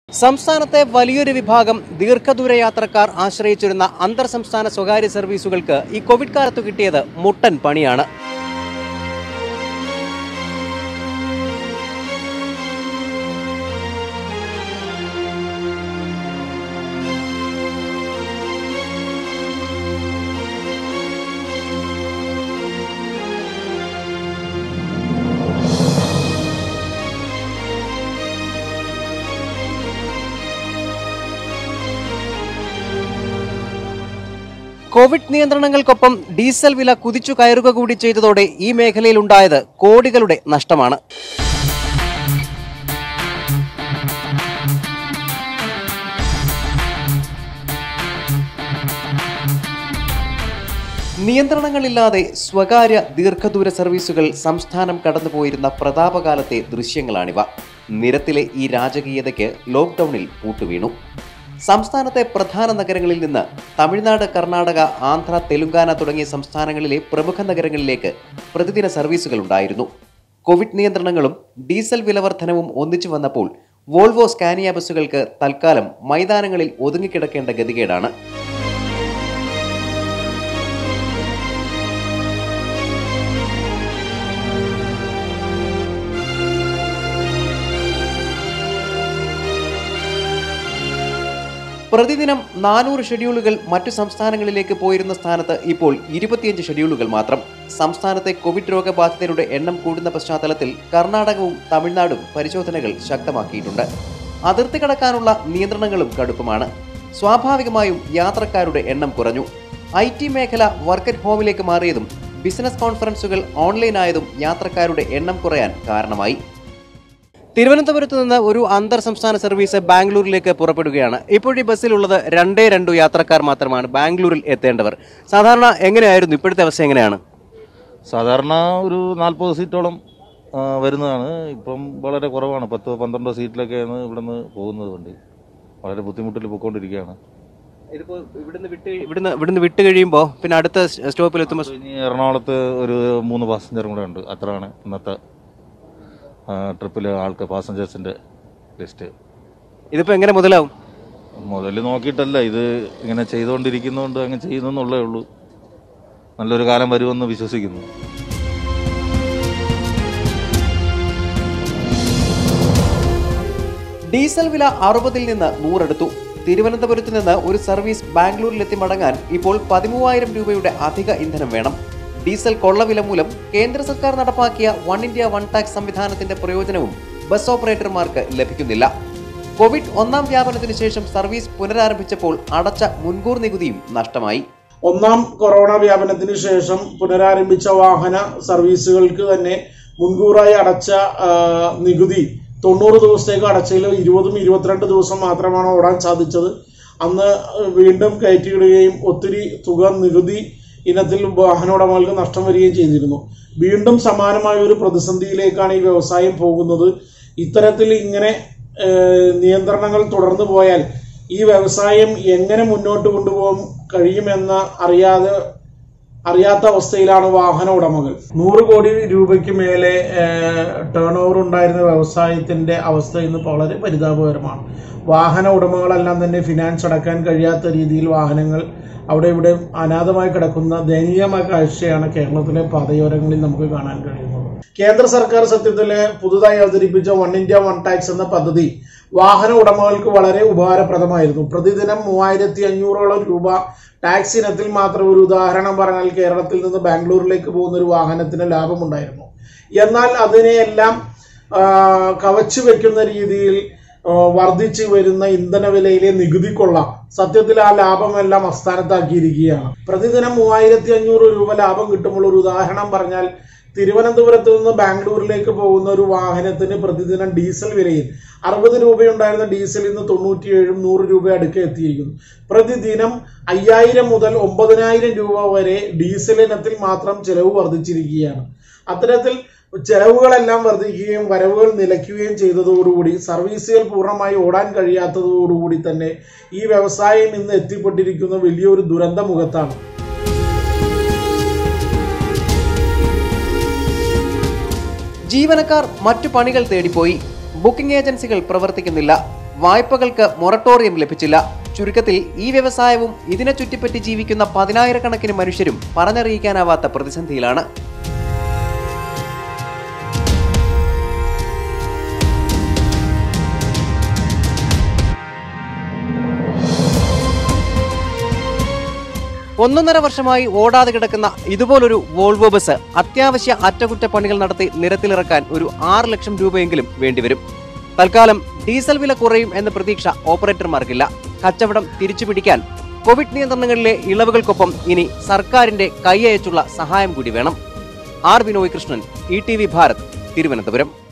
സംസ്ഥാനത്തെ വലിയൊരു വിഭാഗം ദീർഘദൂര യാത്രക്കാർ ആശ്രയിച്ചിരുന്ന അന്തർ സംസ്ഥാന സ്വകാര്യ സർവീസുകൾക്ക് ഈ കോവിഡ് കാലത്ത് കിട്ടിയത് മുട്ടൻ പണിയാണ് കോവിഡ് നിയന്ത്രണങ്ങൾക്കൊപ്പം ഡീസൽ വില കുതിച്ചു കയറുക കൂടി ചെയ്തതോടെ ഈ മേഖലയിലുണ്ടായത് കോടികളുടെ നഷ്ടമാണ് നിയന്ത്രണങ്ങളില്ലാതെ സ്വകാര്യ ദീർഘദൂര സർവീസുകൾ സംസ്ഥാനം കടന്നുപോയിരുന്ന പ്രതാപകാലത്തെ ദൃശ്യങ്ങളാണിവ നിരത്തിലെ ഈ രാജകീയതയ്ക്ക് ലോക്ക്ഡൌണിൽ പൂട്ടുവീണു സംസ്ഥാനത്തെ പ്രധാന നഗരങ്ങളിൽ നിന്ന് തമിഴ്നാട് കർണാടക ആന്ധ്ര തെലുങ്കാന തുടങ്ങിയ സംസ്ഥാനങ്ങളിലെ പ്രമുഖ നഗരങ്ങളിലേക്ക് പ്രതിദിന സർവീസുകൾ ഉണ്ടായിരുന്നു കോവിഡ് നിയന്ത്രണങ്ങളും ഡീസൽ വിലവർധനവും ഒന്നിച്ചു വന്നപ്പോൾ വോൾവോ സ്കാനിയ ബസ്സുകൾക്ക് തൽക്കാലം മൈതാനങ്ങളിൽ ഒതുങ്ങിക്കിടക്കേണ്ട ഗതികേടാണ് പ്രതിദിനം നാനൂറ് ഷെഡ്യൂളുകൾ മറ്റു സംസ്ഥാനങ്ങളിലേക്ക് പോയിരുന്ന സ്ഥാനത്ത് ഇപ്പോൾ ഇരുപത്തിയഞ്ച് ഷെഡ്യൂളുകൾ മാത്രം സംസ്ഥാനത്തെ കോവിഡ് രോഗബാധിതരുടെ എണ്ണം കൂടുന്ന പശ്ചാത്തലത്തിൽ കർണാടകവും തമിഴ്നാടും പരിശോധനകൾ ശക്തമാക്കിയിട്ടുണ്ട് അതിർത്തി കടക്കാനുള്ള നിയന്ത്രണങ്ങളും കടുപ്പമാണ് സ്വാഭാവികമായും യാത്രക്കാരുടെ എണ്ണം കുറഞ്ഞു ഐ ടി മേഖല വർക്ക് അറ്റ് ഹോമിലേക്ക് മാറിയതും ബിസിനസ് കോൺഫറൻസുകൾ ഓൺലൈനായതും യാത്രക്കാരുടെ എണ്ണം കുറയാൻ കാരണമായി തിരുവനന്തപുരത്ത് നിന്ന് ഒരു അന്തർ സംസ്ഥാന സർവീസ് ബാംഗ്ലൂരിലേക്ക് പുറപ്പെടുകയാണ് ഇപ്പോഴീ ബസ്സിലുള്ളത് രണ്ടേ രണ്ടു യാത്രക്കാർ മാത്രമാണ് ബാംഗ്ലൂരിൽ എത്തേണ്ടവർ സാധാരണ എങ്ങനെയായിരുന്നു ഇപ്പോഴത്തെ അവസ്ഥ എങ്ങനെയാണ് സാധാരണ ഒരു നാൽപ്പത് സീറ്റോളം ആ, വരുന്നതാണ് ഇപ്പം വളരെ കുറവാണ് പത്ത് പന്ത്രണ്ടോ സീറ്റിലൊക്കെയാണ് ഇവിടുന്ന് പോകുന്നത് വണ്ടി വളരെ ബുദ്ധിമുട്ടിൽ പോയിക്കൊണ്ടിരിക്കുകയാണ് ഇതിപ്പോ ഇവിടുന്ന് വിട്ട് ഇവിടുന്ന് ഇവിടുന്ന് വിട്ട് കഴിയുമ്പോൾ പിന്നെ അടുത്ത സ്റ്റോപ്പിൽ എത്തുമ്പോൾ ഇനി എറണാകുളത്ത് ഒരു മൂന്ന് പാസഞ്ചറും കൂടെ ഉണ്ട് അത്രയാണ് ഇന്നത്തെ ട്രിപ്പിൽ ആൾക്ക് പാസഞ്ചേഴ്സിൻ്റെ ലിസ്റ്റ് ഇതിപ്പോ എങ്ങനെ മുതലാവും മുതൽ നോക്കിയിട്ടല്ല ഇത് ഇങ്ങനെ ചെയ്തുകൊണ്ടിരിക്കുന്നതുകൊണ്ട് അങ്ങ് ചെയ്യുന്നെന്നുള്ളേ ഉള്ളൂ നല്ലൊരു കാലം വരുമെന്ന് വിശ്വസിക്കുന്നു ഡീസൽ വില അറുപതിൽ നിന്ന് നൂറെടുത്തു തിരുവനന്തപുരത്ത് നിന്ന് ഒരു സർവീസ് ബാംഗ്ലൂരിലെത്തി മടങ്ങാൻ ഇപ്പോൾ പതിമൂവായിരം രൂപയുടെ അധിക ഇന്ധനം വേണം ഡീസൽ കൊള്ളവില മൂലം കേന്ദ്ര സർക്കാർ നടപ്പാക്കിയ വൺ ഇന്ത്യ വൺ ടാക്സ് സംവിധാനത്തിന്റെ പ്രയോജനവും ബസ് ഓപ്പറേറ്റർമാർക്ക് ലഭിക്കുന്നില്ല കോവിഡ് ഒന്നാം വ്യാപനത്തിന് ശേഷം സർവീസ് പുനരാരംഭിച്ചപ്പോൾ അടച്ച മുൻകൂർ നികുതിയും നഷ്ടമായി ഒന്നാം കൊറോണ വ്യാപനത്തിന് ശേഷം പുനരാരംഭിച്ച വാഹന സർവീസുകൾക്ക് തന്നെ മുൻകൂറായി അടച്ച ആ, നികുതി തൊണ്ണൂറ് ദിവസത്തേക്ക് അടച്ചതിൽ ഇരുപതും ഇരുപത്തിരണ്ട് ദിവസം മാത്രമാണ് ഓടാൻ സാധിച്ചത് അന്ന് വീണ്ടും കയറ്റിയിടുകയും ഒത്തിരി തുക നികുതി ഇനത്തിൽ വാഹന ഉടമകൾക്ക് നഷ്ടം വരികയും ചെയ്തിരുന്നു വീണ്ടും സമാനമായ ഒരു പ്രതിസന്ധിയിലേക്കാണ് ഈ വ്യവസായം പോകുന്നത് ഇത്തരത്തിൽ ഇങ്ങനെ ഏഹ്, നിയന്ത്രണങ്ങൾ തുടർന്നു പോയാൽ ഈ വ്യവസായം എങ്ങനെ മുന്നോട്ട് കൊണ്ടുപോകാൻ കഴിയുമെന്ന് അറിയാതെ അറിയാത്ത അവസ്ഥയിലാണ് വാഹന ഉടമകൾ നൂറ് കോടി രൂപയ്ക്ക് മേലെ ടേൺ ഓവർ ഉണ്ടായിരുന്ന വ്യവസായത്തിന്റെ അവസ്ഥ ഇന്ന് വളരെ പരിതാപകരമാണ് വാഹന ഉടമകളെല്ലാം തന്നെ ഫിനാൻസ് അടക്കാൻ കഴിയാത്ത രീതിയിൽ വാഹനങ്ങൾ അവിടെ ഇവിടെ അനാഥമായി കിടക്കുന്ന ദയനീയമായ കാഴ്ചയാണ് കേരളത്തിലെ പാതയോരങ്ങളിൽ നമുക്ക് കാണാൻ കഴിയുന്നത് കേന്ദ്ര സർക്കാർ സത്യത്തില് പുതുതായി അവതരിപ്പിച്ച വൺ ഇന്ത്യ വൺ ടാക്സ് എന്ന പദ്ധതി വാഹന ഉടമകൾക്ക് വളരെ ഉപകാരപ്രദമായിരുന്നു പ്രതിദിനം മൂവായിരത്തി അഞ്ഞൂറോളം രൂപ ടാക്സ് ഇനത്തിൽ മാത്രം ഒരു ഉദാഹരണം പറഞ്ഞാൽ കേരളത്തിൽ നിന്ന് ബാംഗ്ലൂരിലേക്ക് പോകുന്ന ഒരു വാഹനത്തിന് ലാഭമുണ്ടായിരുന്നു എന്നാൽ അതിനെയെല്ലാം ആ, കവച്ചു വെക്കുന്ന രീതിയിൽ ആ, വർദ്ധിച്ചു വരുന്ന ഇന്ധന വിലയിലെ നികുതി കൊള്ള സത്യത്തിൽ ആ ലാഭമെല്ലാം അസ്ഥാനത്താക്കിയിരിക്കുകയാണ് പ്രതിദിനം മൂവായിരത്തി അഞ്ഞൂറ് രൂപ ലാഭം കിട്ടുമ്പോൾ ഒരു ഉദാഹരണം പറഞ്ഞാൽ തിരുവനന്തപുരത്ത് നിന്ന് ബാംഗ്ലൂരിലേക്ക് പോകുന്ന ഒരു വാഹനത്തിന് പ്രതിദിനം ഡീസൽ വിലയിൽ അറുപത് രൂപയുണ്ടായിരുന്ന ഡീസൽ ഇന്ന് തൊണ്ണൂറ്റിയേഴും നൂറ് രൂപ അടുക്കെ എത്തിയിരിക്കുന്നു പ്രതിദിനം അയ്യായിരം മുതൽ ഒമ്പതിനായിരം രൂപ വരെ ഡീസൽ ഇനത്തിൽ മാത്രം ചെലവ് വർദ്ധിച്ചിരിക്കുകയാണ് അത്തരത്തിൽ ചെലവുകളെല്ലാം വർദ്ധിക്കുകയും വരവുകൾ നിലയ്ക്കുകയും ചെയ്തതോടുകൂടി സർവീസുകൾ പൂർണ്ണമായി ഓടാൻ കഴിയാത്തതോടുകൂടി തന്നെ ഈ വ്യവസായം ഇന്ന് എത്തിപ്പെട്ടിരിക്കുന്ന വലിയൊരു ദുരന്ത മുഖത്താണ് ജീവനക്കാർ മറ്റു പണികൾ തേടിപ്പോയി ബുക്കിംഗ് ഏജൻസികൾ പ്രവർത്തിക്കുന്നില്ല വായ്പകൾക്ക് മൊറട്ടോറിയം ലഭിച്ചില്ല ചുരുക്കത്തിൽ ഈ വ്യവസായവും ഇതിനെ ചുറ്റിപ്പറ്റി ജീവിക്കുന്ന പതിനായിരക്കണക്കിന് മനുഷ്യരും പറഞ്ഞറിയിക്കാനാവാത്ത പ്രതിസന്ധിയിലാണ് ഒന്നൊന്നര വർഷമായി ഓടാതെ കിടക്കുന്ന ഇതുപോലൊരു വോൾവോ ബസ് അത്യാവശ്യ അറ്റകുറ്റപ്പണികൾ നടത്തി നിരത്തിലിറക്കാൻ ഒരു ആറ് ലക്ഷം രൂപയെങ്കിലും വേണ്ടിവരും തൽക്കാലം ഡീസൽ വില കുറയും എന്ന പ്രതീക്ഷ ഓപ്പറേറ്റർമാർക്കില്ല കച്ചവടം തിരിച്ചുപിടിക്കാൻ കോവിഡ് നിയന്ത്രണങ്ങളിലെ ഇളവുകൾക്കൊപ്പം ഇനി സർക്കാരിന്റെ കൈയച്ചുള്ള സഹായം കൂടി വേണം R Binoy Krishnan E T V Bharat Thiruvananthapuram